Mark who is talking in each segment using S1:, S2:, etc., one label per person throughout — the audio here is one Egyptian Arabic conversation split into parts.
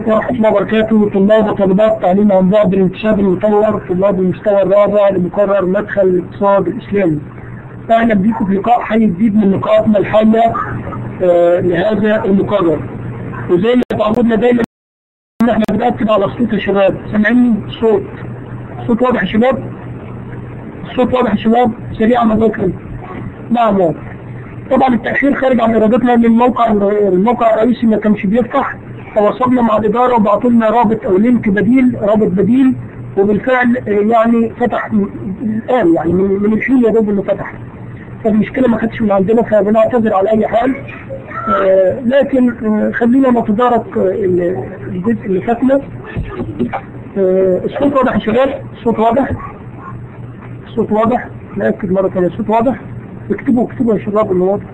S1: ورحمة الله وبركاته طلاب وطالبات تعليم عن بعد الانتساب المطور طلاب المستوى الرابع لمقرر مدخل الاقتصاد الإسلامي أهلا بكم في لقاء حي جديد من لقاءاتنا الحية آه لهذا المقرر وزي ما تعودنا دايما ان احنا بنأكد على صوت الشباب سامعين الصوت الصوت واضح يا شباب الصوت واضح يا شباب سريعا مذاكرا نعم واضح طبعا التأخير خارج عن إرادتنا لأن الموقع الموقع الرئيسي ما كانش بيفتح تواصلنا مع الإدارة وبعتوا لنا رابط أو لينك بديل رابط بديل وبالفعل يعني فتح الآن يعني من, من الحين يا دوب إنه فتح فالمشكلة ما كانتش من عندنا فبنعتذر على أي حال آه لكن آه خلينا نتدارك آه الجزء اللي فاتنا آه الصوت واضح يا شباب الصوت واضح الصوت واضح نأكد مرة ثانية الصوت واضح اكتبوا اكتبوا يا شباب انه واضح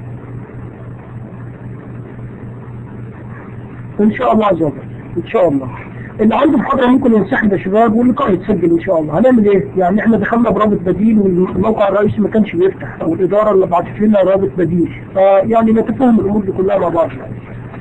S1: ان شاء الله عز وجل ان شاء الله اللي عنده محاضرة ممكن ينسحب يا شباب واللقاء يتسجل ان شاء الله هنعمل ايه يعني احنا دخلنا برابط بديل والموقع الرئيسي ما كانش بيفتح او الادارة اللي بعتت لنا رابط بديل فيعني نتفهم الامور دي كلها مع بعض يعني.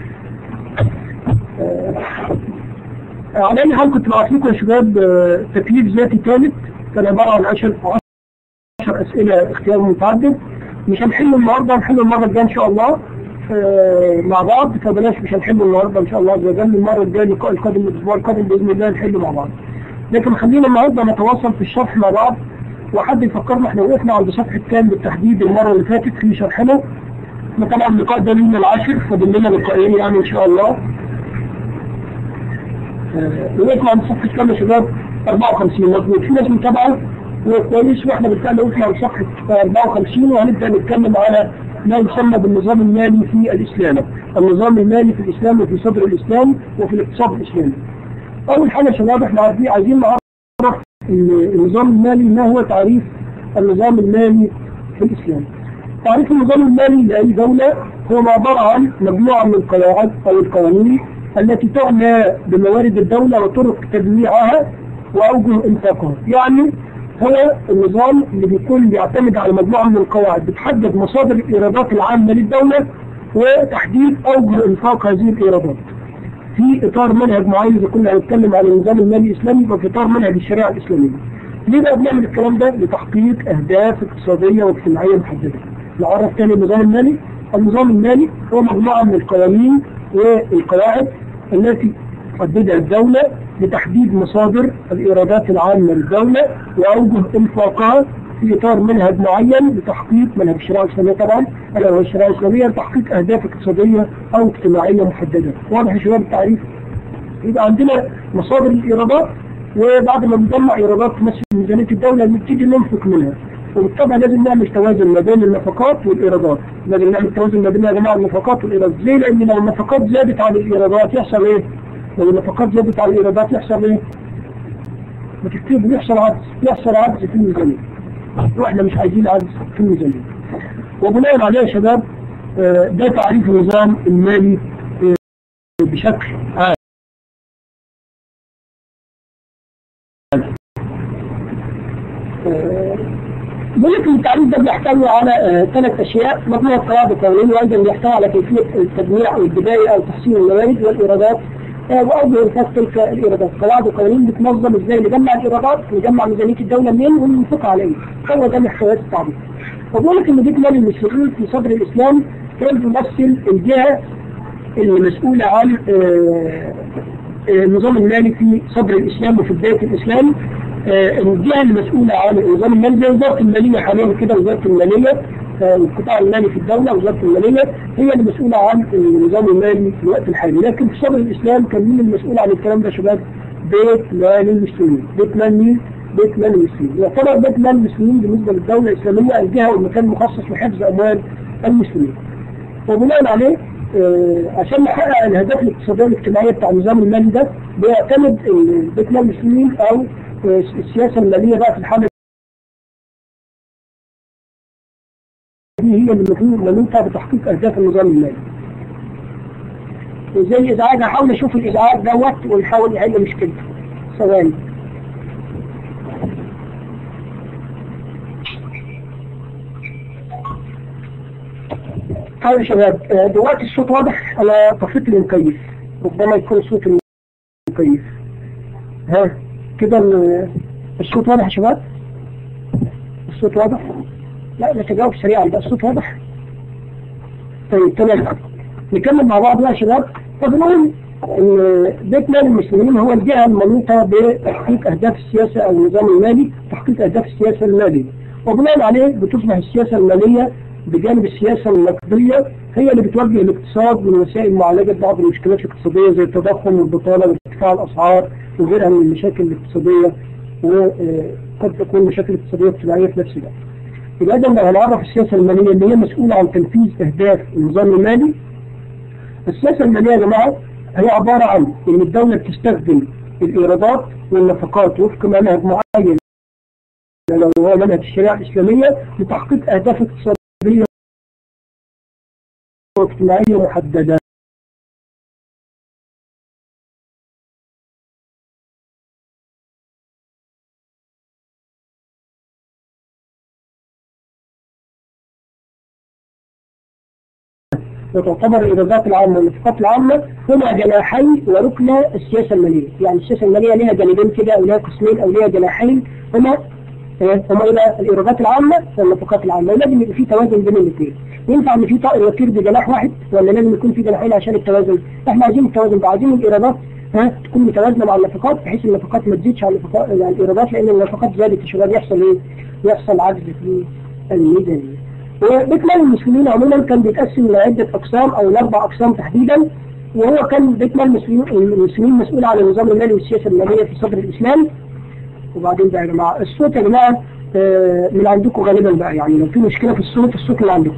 S1: آه على اي حال كنت بعت لكم يا شباب آه تكليف ذاتي ثالث كان عبارة عن 10 10 اسئلة اختيار متعدد مش هنحله النهاردة هنحله المرة الجاية ان شاء الله آه مع بعض فبلاش مش هنحله النهاردة ان شاء الله عز وجل المرة الجاية اللقاء القادم الاسبوع القادم باذن الله نحله مع بعض لكن خلينا النهاردة نتواصل في الشرح مع بعض وحد يفكرنا احنا وقفنا عند صفحة كام بالتحديد المرة اللي فاتت في شرحنا احنا طبعا اللقاء ده لنا العاشر فاضل لنا لقاءين يعني ان شاء الله آه وقفنا عند صفحة كام يا شباب 54 مظبوط في ناس متابعة وكويس واحنا بالفعل وقفنا على صفحة 54 وهنبدأ نتكلم على ما يسمى بالنظام المالي في الإسلام النظام المالي في الإسلام وفي صدر الإسلام وفي الاقتصاد الإسلامي أول حاجة يا شباب احنا عارفين عايزين نعرف النظام المالي ما هو تعريف النظام المالي في الإسلام تعريف النظام المالي لأي دولة هو عبارة عن مجموعة من القواعد أو القوانين التي تعنى بموارد الدولة وطرق تجميعها وأوجه إنفاقها يعني هو النظام اللي بيكون بيعتمد على مجموعة من القواعد بتحدد مصادر الإيرادات العامة للدولة وتحديد أوجه إنفاق هذه الإيرادات في إطار منهج معين إذا كنا هنتكلم على النظام المالي الإسلامي يبقى في إطار منهج الشريعة الإسلامية ليه بقى بنعمل الكلام ده؟ لتحقيق أهداف اقتصادية واجتماعية محددة نعرف تاني النظام المالي النظام المالي هو مجموعة من القوانين والقواعد التي تحددها الدولة لتحديد مصادر الإيرادات العامة للدولة وأوجه إنفاقها في إطار منهج معين لتحقيق منهج الشريعة الإسلامية طبعا ألا هو الشريعة الإسلامية لتحقيق أهداف اقتصادية أو اجتماعية محددة واضح يا شباب التعريف يبقى عندنا مصادر الإيرادات وبعد ما بنجمع إيرادات تمثل ميزانية الدولة نبتدي ننفق منها وبالطبع لازم نعمل توازن ما بين النفقات والإيرادات لازم نعمل توازن ما بين يا جماعة النفقات والإيرادات ليه؟ لأن لو النفقات زادت عن الإيرادات يحصل إيه؟ لو النفقات زادت على الإيرادات يحصل إيه؟ بتكتب يحصل عجز يحصل عجز في الميزانية وإحنا مش عايزين عجز في الميزانية وبناء عليه يا شباب ده تعريف النظام المالي بشكل عام بقول لك التعريف ده بيحتوي على ثلاث اشياء مجموعه قواعد قانونيه وايضا بيحتوي على كيفيه التجميع او البدايه او تحسين الموارد والايرادات وأوجه إنفاق تلك الإيرادات قواعد وقوانين بتنظم إزاي نجمع الإيرادات نجمع ميزانية الدولة منين وننفقها على إيه هو ده محتويات التعريف فبقول لك إن بيت مال المسلمين في صدر الإسلام كان بيمثل الجهة اللي مسؤولة عن النظام المالي في صدر الإسلام وفي بداية الإسلام الجهة اللي مسؤولة عن النظام المالي زي وزارة المالية حاليا كده وزارة المالية القطاع المالي في الدولة وزارة المالية هي اللي مسؤولة عن النظام المالي في الوقت الحالي لكن في صدر الإسلام كان مين المسؤول عن الكلام ده يا شباب؟ بيت مال المسلمين بيت مال مين؟ بيت مال المسلمين يعتبر بيت مال المسلمين بالنسبة للدولة الإسلامية الجهة والمكان المخصص لحفظ أموال المسلمين وبناء عليه آه عشان نحقق الأهداف الاقتصادية والاجتماعية بتاع النظام المالي ده بيعتمد بيت مال المسلمين أو آه السياسة المالية بقى في الحالة هي اللي منوطة بتحقيق أهداف النظام المالي زي إزعاج هحاول أشوف الإزعاج دوت ونحاول نحل مشكلته ثواني طيب يا شباب دلوقتي الصوت واضح أنا طفيت المكيف ربما يكون صوت المكيف ها كده ال- الصوت واضح يا شباب الصوت واضح لا نتجاوب سريعا بقى الصوت واضح طيب تمام نكمل مع بعض بقى يا شباب فبنقول ان بيت مال المسلمين هو الجهه المنوطه بتحقيق اهداف السياسه او النظام المالي تحقيق اهداف السياسه الماليه وبناء عليه بتصبح السياسه الماليه بجانب السياسه النقديه هي اللي بتوجه الاقتصاد من وسائل معالجه بعض المشكلات الاقتصاديه زي التضخم والبطاله وارتفاع الاسعار وغيرها من المشاكل الاقتصاديه وقد تكون مشاكل اقتصاديه واجتماعيه في نفس الوقت. يبقى اذا لو هنعرف السياسه الماليه اللي هي مسؤوله عن تنفيذ اهداف النظام المالي السياسه الماليه يا جماعه هي عباره عن ان الدوله بتستخدم الايرادات والنفقات وفق منهج معين لو هو منهج الشريعه الاسلاميه لتحقيق اهداف اقتصاديه واجتماعيه محدده. وتعتبر الإيرادات العامة والنفقات العامة هما جناحي وركن السياسة المالية، يعني السياسة المالية لها جانبين كده أو لها قسمين أو لها جناحين هما آه، هما إلى الإيرادات العامة والنفقات العامة، ولازم يبقى في توازن بين الاثنين. ينفع إن في طائر يطير بجناح واحد ولا لازم يكون في جناحين عشان التوازن؟ إحنا عايزين التوازن ده عايزين الإيرادات ها تكون متوازنة مع النفقات بحيث النفقات ما تزيدش على النفقات يعني الإيرادات لأن النفقات زادت يا شباب يحصل إيه؟ يحصل عجز في الميزانية. وبيت مال المسلمين عموما كان بيتقسم لعدة أقسام أو لأربع أقسام تحديدا وهو كان بيت مال المسلمين المسلمين مسؤول عن النظام المالي والسياسة المالية في صدر الإسلام وبعدين بقى يا جماعة الصوت يا جماعة آه، من عندكم غالبا بقى يعني لو في مشكلة في الصوت الصوت اللي عندكم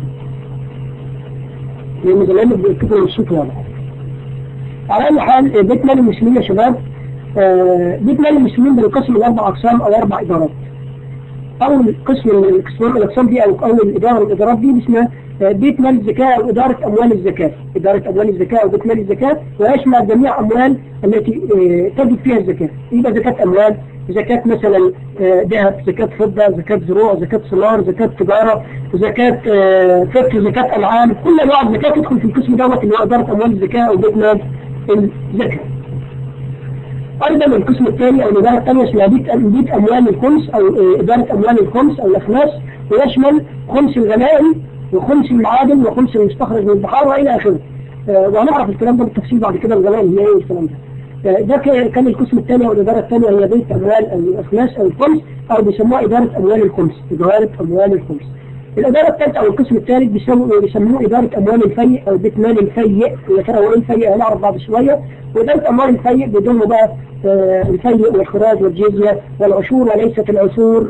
S1: لأن زمان بيكتبوا الصوت واضح على أي حال آه، بيت مال المسلمين يا شباب آه، بيت مال المسلمين بينقسم إلى أربع أقسام أو أربع إدارات اول قسم من القسمين الاقسام دي او اول اداره من الادارات دي اسمها آه، بيت مال الزكاه او اداره اموال الزكاه اداره اموال الزكاه او بيت مال الزكاه ويشمل جميع اموال التي آه، تجب فيها الزكاه يبقى زكاه اموال زكاه مثلا آه، ذهب زكاه فضه زكاه زروع زكاه ثمار زكاه تجاره زكاه آه، فطر زكاه انعام كل انواع الزكاه تدخل في القسم دوت اللي هو اداره اموال الزكاه او بيت مال الزكاه أيضا القسم الثاني أو الإدارة الثانية اسمها بيت بيت أموال الخمس أو آه، إدارة أموال الخمس أو الأخماس ويشمل خمس الغنائم وخمس المعادن وخمس المستخرج من البحار وإلى آخره. آه، وهنعرف الكلام ده بالتفصيل بعد كده الغنائم هي إيه والكلام ده. آه، ده ك- كان القسم الثاني أو الإدارة الثانية هي بيت أموال الأخماس أو الخمس أو بيسموها إدارة أموال الخمس إدارة أموال الخمس. الإدارة الثالثة أو القسم الثالث بيسموه بيسموه إدارة أموال الفيء أو بيت مال الفيء يا ترى هو إيه الفيء هنعرف بعد شوية وإدارة أموال الفيء بيضم بقى آه، الفيء والخراج والجزية والعشور وليست العشور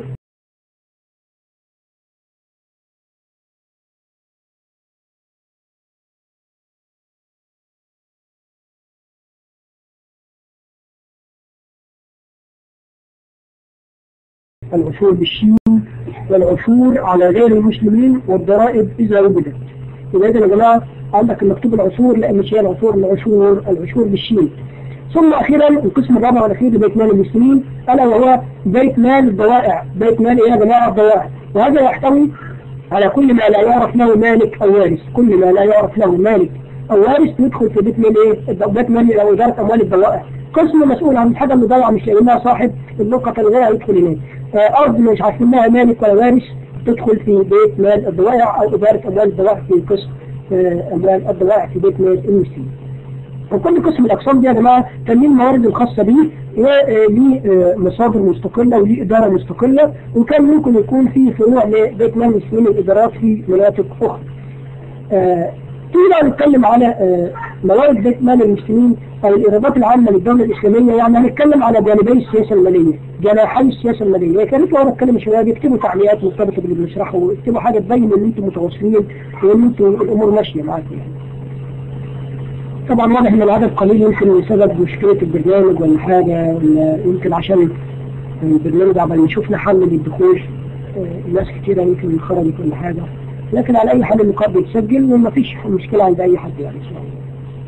S1: العشور بالشين والعشور على غير المسلمين والضرائب إذا وجدت يبقى إذا يا جماعة عندك المكتوب العشور لا مش هي العشور العشور العشور بالشين ثم أخيرا القسم الرابع والأخير لبيت مال المسلمين ألا وهو بيت مال الضوائع بيت مال إيه يا جماعة الضوائع وهذا يحتوي على كل ما لا يعرف له مالك أو وارث كل ما لا يعرف له مالك أو وارث يدخل في بيت مال إيه بيت مال أو إدارة أموال الضوائع قسم مسؤول عن الحاجة اللي ضايعة مش لاقي لها صاحب اللقطة اللي غيرها يدخل هناك آه، أرض مش عارفين لها مالك ولا وارث تدخل في بيت مال الضوائع أو إدارة أموال الضوائع في قسم آه، أموال الضوائع في بيت مال المسلمين وكل قسم من الأقسام دي يا جماعة كان ليه الموارد الخاصة بيه وليه آه، مصادر مستقلة وليه إدارة مستقلة وكان ممكن يكون في فروع لبيت مال المسلمين الإدارات في مناطق أخرى. آه، تيجي بقى نتكلم على آه، موارد بيت مال المسلمين أو الإيرادات العامة للدولة الإسلامية يعني هنتكلم على جانبي السياسة المالية، جناحي السياسة المالية، كان انتوا وأنا بتكلم يا شباب يكتبوا تعليقات مرتبطة باللي بنشرحه ويكتبوا حاجة تبين إن أنتم متواصلين وإن أنتم الأمور ماشية معاكم يعني. طبعا واضح ان العدد قليل يمكن بسبب مشكلة البرنامج ولا حاجة ولا يمكن عشان البرنامج عمال يشوفنا حل للدخول آه، ناس كتيرة يمكن خرجت ولا حاجة لكن على أي حال اللقاء بيتسجل ومفيش مشكلة عند أي حد يعني إن شاء الله.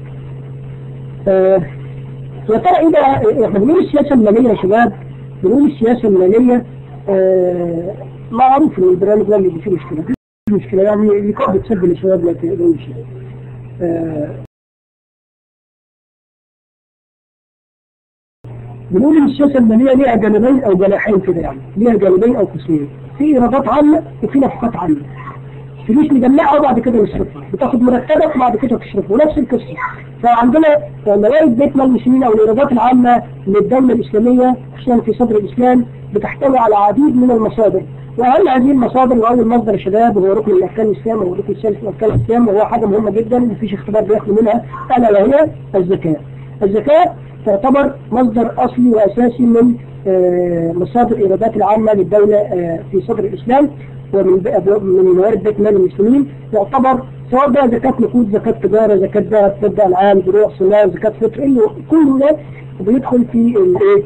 S1: آه، يا ترى إيه بقى إحنا بنقول السياسة المالية يا شباب بنقول السياسة المالية آه، معروف إن البرنامج ده اللي فيه مشكلة فيه مشكلة يعني اللقاء بيتسجل يا شباب ما تقلقوش يعني. آه، بنقول ان السياسه الماليه ليها جانبين او جناحين كده يعني ليها جانبين او قسمين في ايرادات عامه وفي نفقات عامه فلوس نجمعها وبعد كده نصرفها بتاخد مرتبك وبعد كده تصرفه ونفس القصه فعندنا موارد بيت مال المسلمين او الايرادات العامه للدوله الاسلاميه خصوصا في صدر الاسلام بتحتوي على عديد من المصادر واهم هذه المصادر واول مصدر شباب وهو ركن من اركان الاسلام وهو ركن الثالث من اركان الاسلام وهو حاجه مهمه جدا مفيش اختبار بياخدوا منها الا وهي الزكاه. الزكاه تعتبر مصدر اصلي واساسي من آه، مصادر الايرادات العامه للدوله آه، في صدر الاسلام ومن من موارد بيت مال المسلمين يعتبر سواء بقى زكاة نقود زكاة تجارة زكاة ذهب زكاة أنعام دروع صناعة زكاة فطر إنه كل ده بيدخل في الإيه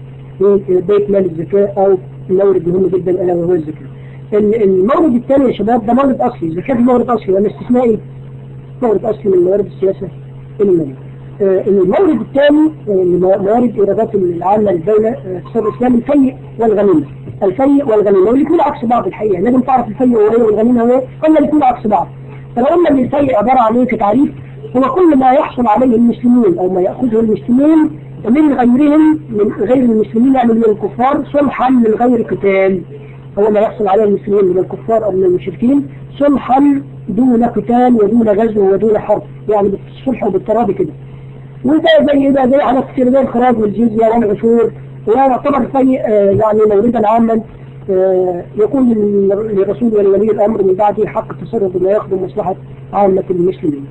S1: في بيت مال الزكاة أو مورد مهم جدا ألا وهو الزكاة. المورد الثاني يا شباب ده مورد أصلي الزكاة مورد أصلي ولا استثنائي مورد أصلي من موارد السياسة المالية. آه، المورد الثاني آه، موارد ايرادات العامه للدوله آه، في الاسلام الفيء والغنيمه الفيء والغنيمه والاثنين عكس بعض الحقيقه لازم تعرف الفيء هو ايه والغنيمه هو ايه قلنا الاثنين عكس بعض فلو قلنا ان الفيء عباره عن ايه في تعريف هو كل ما يحصل عليه المسلمون او ما ياخذه المسلمون من غيرهم من غير المسلمين يعني من الكفار صلحا من غير قتال هو ما يحصل عليه المسلمين من الكفار او من المشركين صلحا دون قتال ودون غزو ودون حرب يعني بالصلح وبالتراضي كده وده زي ده زي حاجات كتير زي الخراج والجزية والعشور ويعتبر شيء آه، يعني موردا عاما آه، يكون للرسول ولولي الأمر من بعده حق التصرف بما يخدم مصلحة عامة المسلمين.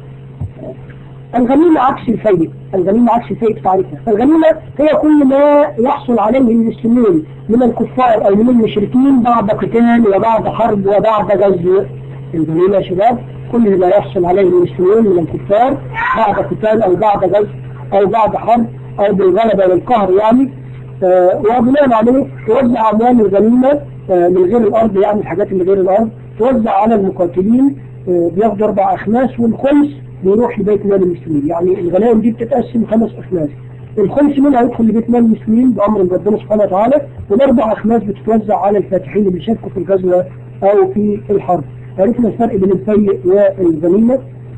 S1: الغنيمة عكس الفيء، الغنيمة عكس الفيء في تعريفها، الغنيمة هي كل ما يحصل عليه المسلمون من الكفار أو من المشركين بعد قتال وبعد حرب وبعد غزو. الغنيمة يا شباب كل ما يحصل عليه المسلمون من الكفار بعد قتال أو بعد غزو أو بعد حرب أو بالغلبة والقهر يعني آه وبناء عليه توزع أموال الغنيمة آه من غير الأرض يعني الحاجات اللي غير الأرض توزع على المقاتلين آه بياخدوا أربع أخماس والخمس بيروح لبيت مال المسلمين يعني الغنائم دي بتتقسم خمس أخماس الخمس منها يدخل لبيت مال المسلمين بأمر من ربنا سبحانه وتعالى والأربع أخماس بتتوزع على الفاتحين اللي شاركوا في الغزوة أو في الحرب عرفنا الفرق بين الفيء والغنيمة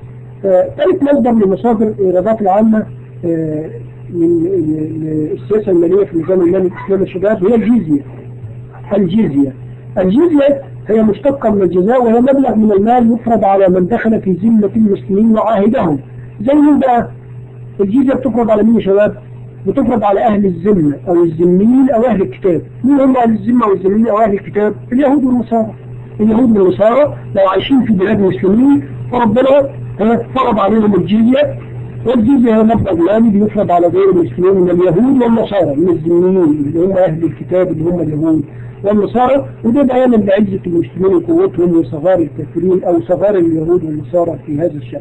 S1: ثالث مصدر من مصادر الإيرادات العامة آه، من السياسة المالية في النظام المالي الإسلامي الشباب هي الجيزية الجيزية الجيزية هي مشتقة من الجزاء وهي مبلغ من المال يفرض على من دخل في ذمة المسلمين وعاهدهم زي مين بقى؟ الجيزية بتفرض على مين يا شباب؟ بتفرض على أهل الذمة أو الذميين أو أهل الكتاب مين هم أهل الذمة والذميين أو أهل الكتاب؟ اليهود والنصارى اليهود والنصارى لو عايشين في بلاد المسلمين فربنا فرض عليهم الجزية والجزية هي مبلغ مالي بيفرض على غير المسلمين من اليهود والنصارى من الذميين اللي هم أهل الكتاب اللي هم اليهود والنصارى وده بيانا لعزة المسلمين وقوتهم وصغار الكافرين أو صغار اليهود والنصارى في هذا الشأن.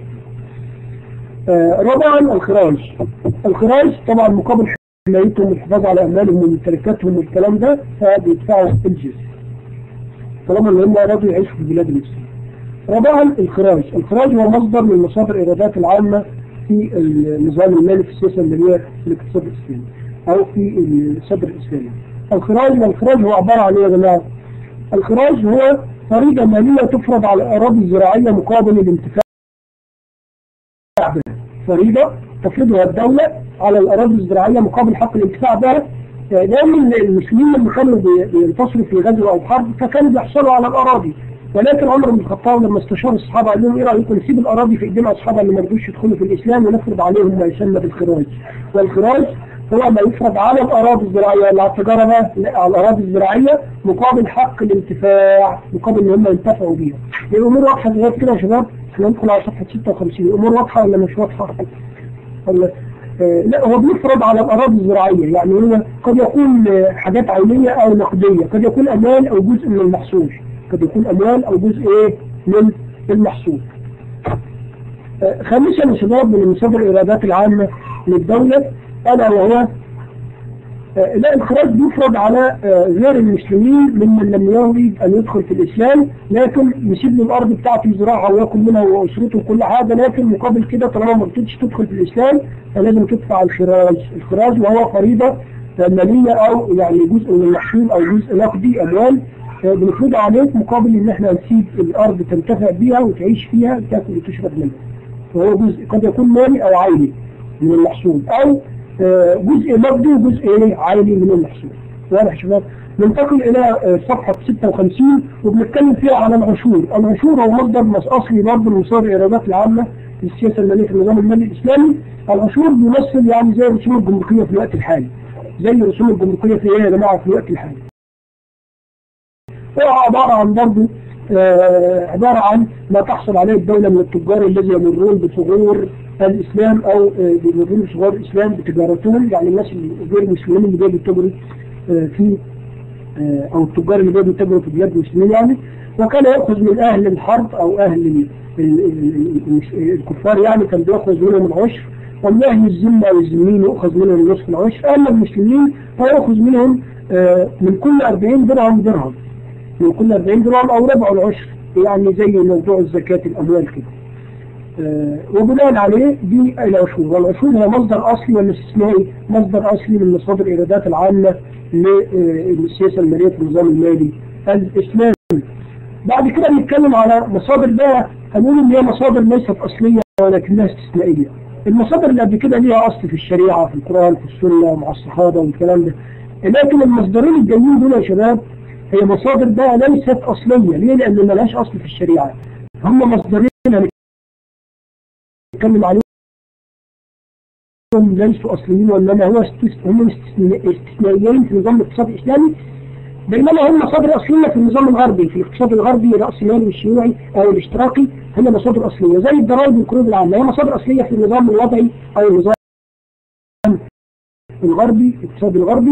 S1: آه رابعا الخراج الخراج طبعا مقابل حمايتهم والحفاظ على أموالهم وممتلكاتهم والكلام ده فبيدفعوا الجزية. طالما ان هم ارادوا يعيشوا في بلاد المسلمين. رابعا الخراج، الخراج هو مصدر من مصادر الايرادات العامه في النظام المالي في السياسه الماليه في الاقتصاد الاسلامي او في الصدر الاسلامي. الخراج والخراج هو عباره عن ايه يا جماعه؟ الخراج هو فريضه ماليه تفرض على الاراضي الزراعيه مقابل الانتفاع بها. فريضه تفرضها الدوله على الاراضي الزراعيه مقابل حق الانتفاع بها لأن المسلمين لما كانوا بينتصروا في غزو أو حرب فكانوا بيحصلوا على الأراضي ولكن عمر بن الخطاب لما استشار الصحابة قال لهم إيه رأيكم نسيب الأراضي في إيدينا أصحابها اللي ما رضوش يدخلوا في الإسلام ونفرض عليهم ما يسمى بالخراج والخراج هو ما يفرض على الأراضي الزراعية اللي على التجارة بقى على الأراضي الزراعية مقابل حق الانتفاع مقابل إن هم ينتفعوا بيها الأمور واضحة زي كده يا شباب احنا ندخل على صفحة 56 الأمور واضحة ولا مش واضحة؟ ولا لا هو بيفرض على الأراضي الزراعية يعني هو قد يكون حاجات عينية أو نقدية قد يكون أموال أو جزء من المحصول قد يكون أموال أو جزء إيه من المحصول خامسا يا شباب من مصادر الإيرادات العامة للدولة ألا وهو لا الخراج بيفرض على غير المسلمين ممن لم يريد أن يدخل في الإسلام لكن يسيب له الأرض بتاعته يزرعها ويأكل منها وأسرته وكل حاجة لكن مقابل كده طالما ما رضيتش تدخل في الإسلام فلازم تدفع الخراج الخراج وهو فريضة مالية أو يعني جزء من المحصول أو جزء نقدي أموال بنفرضها عليك مقابل إن إحنا نسيب الأرض تنتفع بيها وتعيش فيها تاكل وتشرب منها فهو جزء قد يكون مالي أو عيني من المحصول أو آه، جزء مادي وجزء إيه؟ عالي من المحصول واضح يا شباب ننتقل الى آه، صفحة 56 وبنتكلم فيها على العشور العشور هو مصدر مس- اصلي برضه من مصادر الايرادات العامة للسياسة المالية في النظام المالي الاسلامي العشور بيمثل يعني زي الرسوم الجمركية في الوقت الحالي زي الرسوم الجمركية في ايه يا جماعة في الوقت الحالي هو عبارة عن برضه آه، عبارة عن ما تحصل عليه الدولة من التجار الذي يمرون بثغور الإسلام أو آه، بيمرون بثغور الإسلام بتجارتهم يعني الناس اللي غير المسلمين اللي بيجوا يتجروا آه، في آه، أو التجار اللي بيجوا يتجروا في بلاد المسلمين يعني وكان يأخذ من أهل الحرب أو أهل ال- ال- ال- ال- الكفار يعني كان بيأخذ منهم العشر ومن أهل الذمة والذمين يؤخذ منهم نصف العشر أما المسلمين فيأخذ منهم آه، من كل 40 درهم درهم من كل 40 درهم او ربع العشر يعني زي موضوع الزكاة الاموال كده آه، وبناء عليه دي العشور والعشور هي مصدر اصلي ولا استثنائي مصدر اصلي من مصادر الايرادات العامة للسياسة المالية في النظام المالي الاسلامي بعد كده بنتكلم على مصادر بقى هنقول ان هي مصادر ليست اصلية ولكنها استثنائية المصادر اللي قبل كده ليها اصل في الشريعة في القرآن في السنة ومع الصحابة والكلام ده لكن المصدرين الجايين دول يا شباب هي مصادر بقى ليست أصلية ليه؟ لأن ملهاش أصل في الشريعة هم مصدرين هنتكلم عليهم ليسوا أصليين وإنما هو استث- هم استثناء- استثنائيين في نظام الاقتصاد الإسلامي بينما هم مصادر أصلية في النظام الغربي في الاقتصاد الغربي الرأسمالي والشيوعي أو الاشتراكي هم مصادر أصلية زي الضرائب والقروض العامة هي مصادر أصلية في النظام الوضعي أو النظام الغربي الاقتصاد الغربي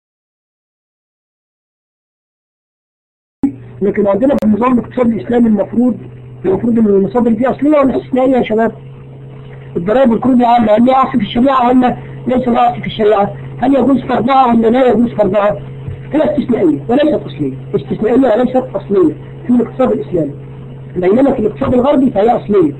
S1: لكن عندنا في النظام الاقتصادي الاسلامي المفروض المفروض ان المصادر دي اصليه ولا استثنائيه يا شباب؟ الضرائب والقروض العامه هل لها اصل في الشريعه ولا ليس لها اصل في الشريعه؟ هل يجوز فرضها ولا لا يجوز فرضها؟ هي استثنائيه وليست اصليه، استثنائيه وليست اصليه في الاقتصاد الاسلامي. بينما في الاقتصاد الغربي فهي اصليه.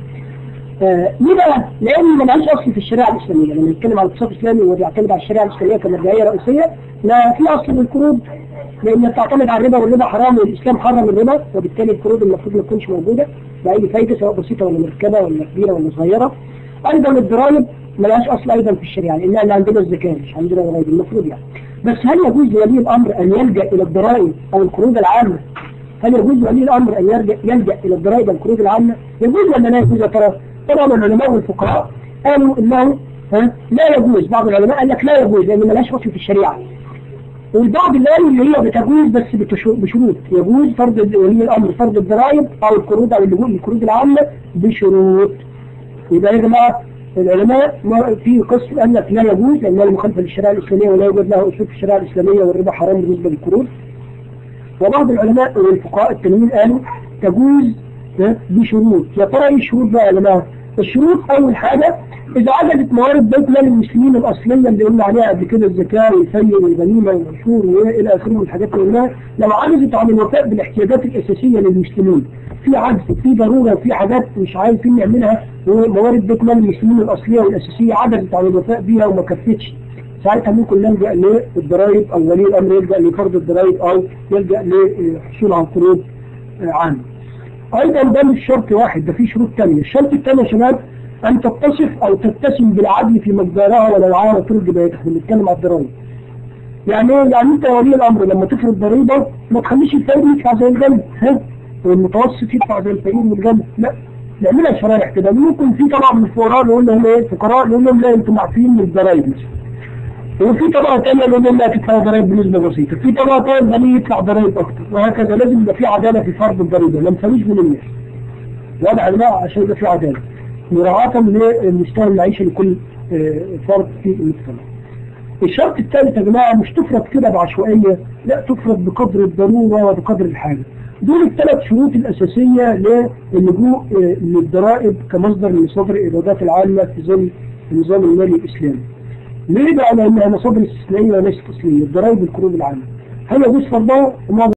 S1: آه ليه بقى؟ لان ملهاش اصل في الشريعه الاسلاميه، لما نتكلم عن الاقتصاد الاسلامي وبيعتمد على الشريعه الاسلاميه كمرجعيه رئيسيه، لا في اصل للقروض لان تعتمد على الربا والربا حرام والاسلام حرم الربا وبالتالي القروض المفروض ما تكونش موجوده باي فايده سواء بسيطه ولا مركبه ولا كبيره ولا صغيره. ايضا الضرائب ملهاش اصل ايضا في الشريعه لان احنا عندنا الزكاه مش عندنا ضرائب المفروض يعني. بس هل يجوز لولي الامر ان يلجا الى الضرائب او القروض العامه؟ هل يجوز لولي الامر ان يلجا يلجا الى الضرائب والقروض العامه؟ يجوز ولا لا يجوز يا ترى؟ طبعا العلماء والفقهاء قالوا انه ها لا يجوز بعض العلماء قال لك لا يجوز لان ملهاش اصل في الشريعه. والبعض اللي قال ان هي بتجوز بس بتشو- بشروط يجوز فرض ال- ولي الامر فرض الضرائب او القروض او اللجوء للقروض العامه بشروط يبقى يا جماعه العلماء ما- في قسم قال لك لا يجوز لانها مخالفه للشريعه الاسلاميه ولا يوجد لها اصول في الشريعه الاسلاميه والربا حرام بالنسبه للقروض وبعض العلماء والفقهاء التانيين قالوا تجوز ها، بشروط يا ترى ايه الشروط بقى يا جماعه؟ الشروط اول حاجه اذا عجزت موارد بيت مال المسلمين الاصليه اللي قلنا عليها قبل كده الزكاه والفي والغنيمه والعشور والى اخره من الحاجات اللي قلناها لو عجزت عن الوفاء بالاحتياجات الاساسيه للمسلمين في عجز في ضروره في حاجات مش عارفين نعملها وموارد بيت مال المسلمين الاصليه والاساسيه عجزت عن الوفاء بيها وما كفتش ساعتها ممكن نلجأ للضرائب أو ولي الأمر يلجأ لفرض الضرائب أو يلجأ للحصول على قروض آه، عامة. أيضا ده مش شرط واحد ده في شروط تانية، الشرط التاني يا شباب أن تتصف أو تتسم بالعدل في مقدارها ونوعها وطرق جبايتها، احنا بنتكلم على الضرائب. يعني ايه؟ يعني أنت يا ولي الأمر لما تفرض ضريبة ما تخليش الفقير يدفع زي الجنب، ها؟ والمتوسط يدفع زي الفقير والجنب، لا. نعملها شرايح كده، ممكن في طبعا من الفقراء نقول لهم ايه؟ الفقراء نقول لهم لا أنتم معفين من الضرايب مثلا. وفي طبقة تانية اللي هم لا تدفع ضرائب بنسبة بسيطة، في طبقة تانية اللي يدفع ضرائب أكتر، وهكذا لازم يبقى في عدالة في فرض الضريبة، ما نسويش بين الناس. وضع الماء عشان يبقى في عدالة. مراعاة لمستوى المعيشة لكل آه، فرد في المجتمع. الشرط الثالث يا جماعة مش تفرض كده بعشوائية، لا تفرض بقدر الضرورة وبقدر الحاجة. دول الثلاث شروط الأساسية للجوء آه، للضرائب كمصدر من مصادر الإيرادات العامة في ظل النظام المالي الإسلامي. ليه بقى؟ لأنها مصادر استثنائية وليست أصلية، الضرائب القروض العامة. هل يجوز فرضها؟ معظم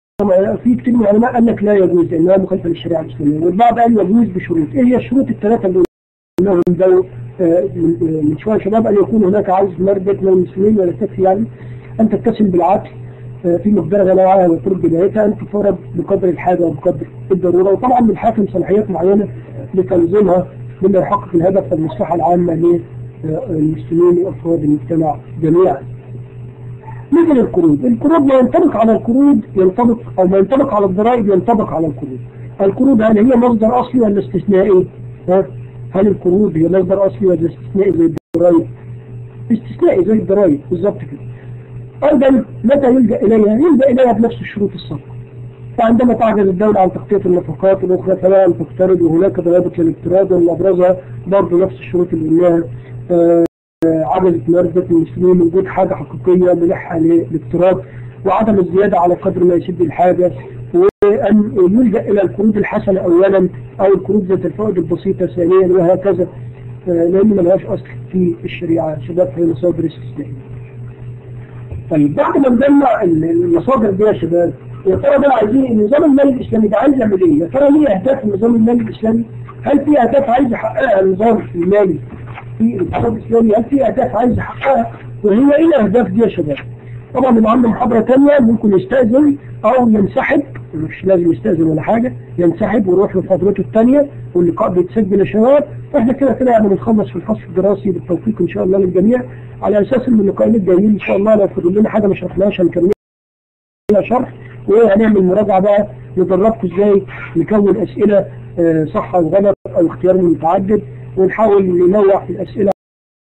S1: في كتير من العلماء قال لك لا يجوز لأنها مخالفة للشريعة الإسلامية، والبعض قال يجوز بشروط، إيه هي الشروط الثلاثة اللي قلناهم دول آه، من آه، من شوية شباب أن يكون هناك عجز مردة من المسلمين ولا تكفي يعني أن تتصل بالعدل آه، في مقدار غلاءها وطرق بدايتها أن تفرض بقدر الحاجة وبقدر الضرورة وطبعا للحاكم صلاحيات معينة لتنظيمها بما يحقق الهدف والمصلحة العامة المسلمين وأفراد المجتمع جميعا مثل القروض القروض ما ينطبق على القروض ينطبق أو ما ينطبق على الضرائب ينطبق على القروض القروض هل هي مصدر أصلي ولا استثنائي؟ ها؟ هل القروض هي مصدر أصلي ولا استثنائي زي الضرائب؟ استثنائي زي الضرائب بالظبط كده أيضا متى يلجأ إليها؟ يلجأ إليها بنفس الشروط السابقة فعندما تعجز الدولة عن تغطية النفقات الأخرى فلا أن تقترض وهناك ضوابط للاقتراض ومن أبرزها برضه نفس الشروط اللي قلناها آه، آه، عجزت مؤسسة المسلمين من وجود حاجة حقيقية ملحة للاقتراض وعدم الزيادة على قدر ما يسد الحاجة وأن يلجأ إلى القروض الحسنة أولا أو القروض ذات الفوائد البسيطة ثانيا وهكذا آه، لأن ما لهاش أصل في الشريعة شباب هي مصادر استثنائية. طيب بعد ما نجمع المصادر دي يا شباب يا ترى بقى عايزين النظام المالي الاسلامي ده عايز يعمل ايه؟ يا ترى ليه اهداف النظام المالي الاسلامي؟ هل في اهداف عايز يحققها النظام المالي في الاقتصاد الاسلامي؟ هل في اهداف عايز يحققها؟ وهي ايه الاهداف دي يا شباب؟ طبعا اللي عنده محاضرة تانية ممكن يستأذن أو ينسحب مش لازم يستأذن ولا حاجة ينسحب ويروح لمحاضرته التانية واللقاء بيتسجل يا شباب فاحنا كده كده يعني بنخلص في الفصل الدراسي بالتوفيق إن شاء الله للجميع على أساس إن اللقاءين الجايين إن شاء الله لو فضل لنا حاجة ما شرحناهاش هنكملها شرح وهنعمل مراجعة بقى ندربكم ازاي نكون اسئلة آه، صح او غلط او اختيار متعدد ونحاول ننوع في الاسئلة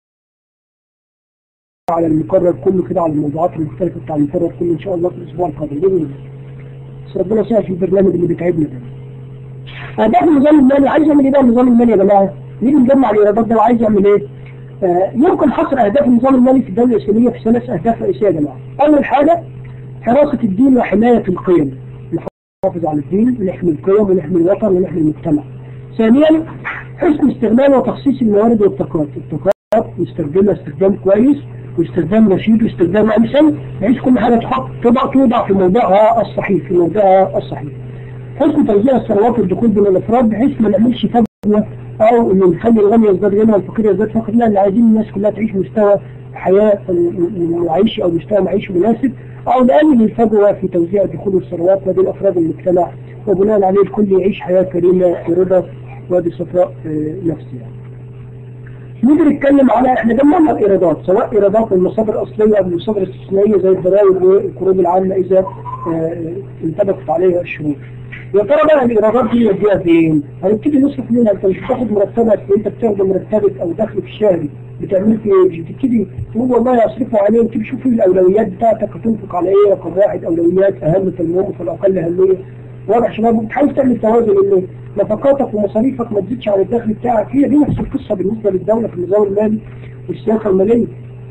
S1: على المقرر كله كده على الموضوعات المختلفة بتاع المقرر كله ان شاء الله في الاسبوع القادم بإذن الله. بس ربنا يسهل في البرنامج اللي بيتعبنا ده. أهداف النظام المالي عايز يعمل ايه بقى النظام المالي يا جماعة؟ نيجي نجمع الايرادات ده وعايز يعمل ايه؟ آه، يمكن حصر اهداف النظام المالي في الدولة الاسلامية في ثلاث اهداف رئيسية يا جماعة. اول حاجة حراسة الدين وحماية القيم نحافظ على الدين ونحمي القيم ونحمي الوطن ونحمي المجتمع ثانيا حسن استغلال وتخصيص الموارد والطاقات الطاقات نستخدمها استخدام كويس واستخدام رشيد واستخدام امثل بحيث كل حاجه تحط توضع توضع في موضعها الصحيح في موضعها الصحيح حسن توزيع الثروات والدخول بين الافراد بحيث ما نعملش فجوه او ان نخلي الغني يزداد غنى والفقير يزداد فقر لا اللي عايزين الناس كلها تعيش مستوى حياه معيشي او مستوى معيشي مناسب او نقلل الفجوه في توزيع دخول الثروات ما بين افراد المجتمع وبناء عليه الكل يعيش حياه كريمه في رضا وادي صفاء آه، نفسي يعني. نيجي نتكلم على احنا جمعنا الايرادات سواء ايرادات من مصادر اصليه او من مصادر استثنائيه زي الضرائب والقروض العامه اذا آه، انطبقت عليها الشروط. يا ترى بقى الايرادات دي نوديها فين؟ هنبتدي نصرف منها انت مش بتاخد مرتبك وانت بتاخد مرتبك او دخلك الشهري بتعمل في ايه؟ مش بتبتدي تقول والله اصرفوا عليه وتبتدي تشوف ايه الاولويات بتاعتك هتنفق على ايه رقم واحد اولويات اهم في الموقف والاقل اهميه واضح شباب بتحاول تعمل توازن ان نفقاتك ومصاريفك ما تزيدش عن الدخل بتاعك هي دي نفس القصه بالنسبه للدوله في النظام المالي والسياسه الماليه.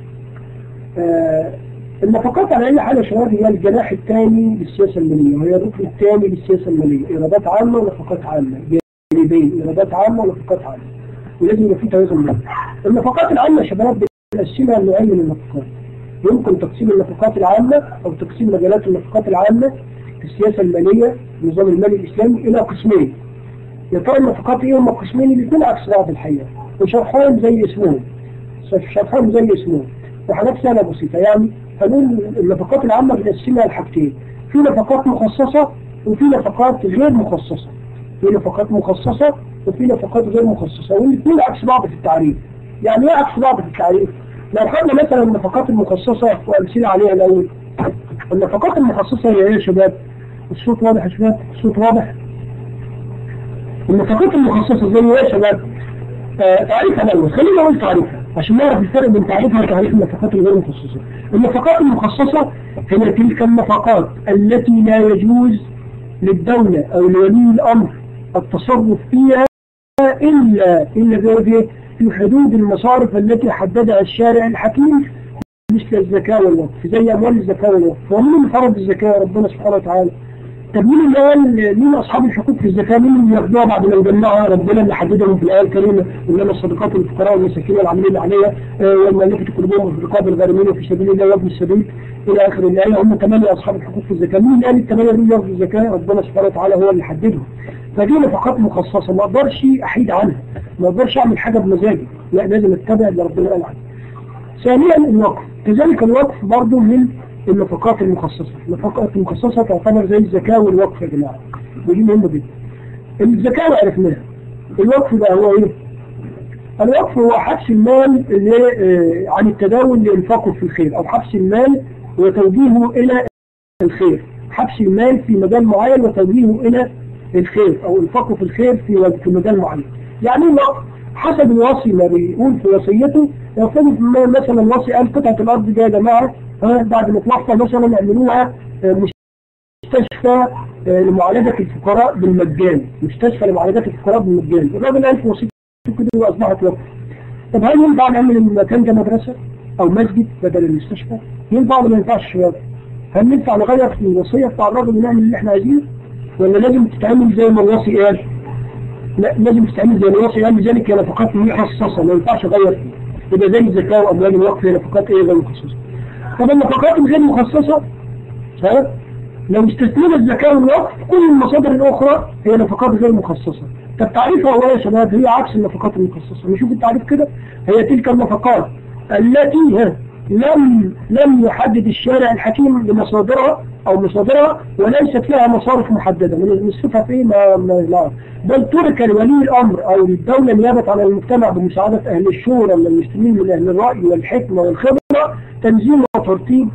S1: آه النفقات على اي حاله شباب هي الجناح الثاني للسياسه الماليه وهي الركن الثاني للسياسه الماليه ايرادات عامه ونفقات عامه جانبين ايرادات عامه ونفقات عامه ولازم يبقى في توازن بينهم. النفقات العامه يا شباب بنقسمها لنوعين من النفقات. يمكن تقسيم النفقات العامه او تقسيم مجالات النفقات العامه في السياسه الماليه النظام المالي الاسلامي الى قسمين. يا ترى النفقات ايه هم القسمين الاثنين عكس بعض الحقيقه وشرحهم زي اسمهم. شرحهم زي اسمهم. وحاجات سهله بسيطه يعني هنقول النفقات العامة بنقسمها لحاجتين في نفقات مخصصة وفي نفقات غير مخصصة في نفقات مخصصة وفي نفقات غير مخصصة والاثنين عكس بعض في التعريف يعني ايه عكس بعض في التعريف؟ لو خدنا مثلا النفقات المخصصة وأمثلة عليها الأول النفقات المخصصة هي ايه يا شباب؟ الصوت واضح يا شباب؟ الصوت واضح؟ النفقات المخصصة زي ايه يا شباب؟ آه تعريفها الأول خلينا نقول تعريفها عشان نعرف الفرق بين تعريفها وتعريف النفقات الغير مخصصة. النفقات المخصصة هي تلك النفقات التي لا يجوز للدولة أو لولي الأمر التصرف فيها إلا إلا في حدود المصارف التي حددها الشارع الحكيم مثل الزكاة والوقف زي أموال الزكاة والوقف ومن اللي فرض الزكاة ربنا سبحانه وتعالى طب مين اللي قال مين اصحاب الحقوق في الزكاه مين اللي ياخدوها بعد ما يجمعها ربنا اللي حددهم في الايه الكريمه انما الصدقات للفقراء والمساكين والعاملين عليها والمؤلفه قلوبهم في رقاب الغارمين وفي سبيل الله وابن السبيل الى اخر الايه هم ثمانيه اصحاب الحقوق في الزكاه مين اللي قال الثمانيه دول ياخدوا الزكاه ربنا سبحانه وتعالى هو اللي حددهم فدي نفقات مخصصه ما اقدرش احيد عنها ما اقدرش اعمل حاجه بمزاجي لا لازم اتبع اللي ربنا قال عنه ثانيا الوقف كذلك الوقف برضه من النفقات المخصصة النفقات المخصصة تعتبر زي الزكاة والوقف يا جماعة ودي مهمة جدا الزكاة عرفناها الوقف بقى هو ايه الوقف هو حبس المال ل- عن التداول لإنفاقه في الخير أو حبس المال وتوجيهه إلى الخير حبس المال في مجال معين وتوجيهه إلى الخير أو إنفاقه في الخير في في مجال معين يعني الوقف حسب الوصي ما بيقول في وصيته لو كان مثلا الوصي قال قطعة الأرض دي يا جماعة ها، بعد ما توفى مثلا اعملوها آه، مستشفى آه، لمعالجة الفقراء بالمجان مستشفى لمعالجة الفقراء بالمجان الراجل قال في وصيته كده وأصبحت وقف طب هل ينفع نعمل المكان ده مدرسة أو مسجد بدل المستشفى؟ ينفع ولا ما ينفعش يا شباب؟ هل ينفع نغير في الوصية بتاع الراجل ونعمل اللي احنا عايزينه؟ ولا لازم تتعمل زي ما الوصي قال؟ لا لازم تتعمل زي ما الوصي قال لذلك هي نفقات مخصصة ما ينفعش أغير فيها يبقى زي الزكاة وأموال الوقف هي نفقات إيه غير مخصصة. طب النفقات الغير مخصصة ها؟ لو استثنينا الزكاة والوقف كل المصادر الأخرى هي نفقات غير مخصصة طب تعريفها هو إيه يا شباب هي عكس النفقات المخصصة نشوف التعريف كده هي تلك النفقات التي ها لم لم يحدد الشارع الحكيم لمصادرها أو مصادرها وليست لها مصارف محددة من نصفها في إيه ما ما لا بل ترك لولي الأمر أو للدولة نيابة عن المجتمع بمساعدة أهل الشورى من المسلمين من أهل الرأي والحكمة والخبرة تنظيم وترتيب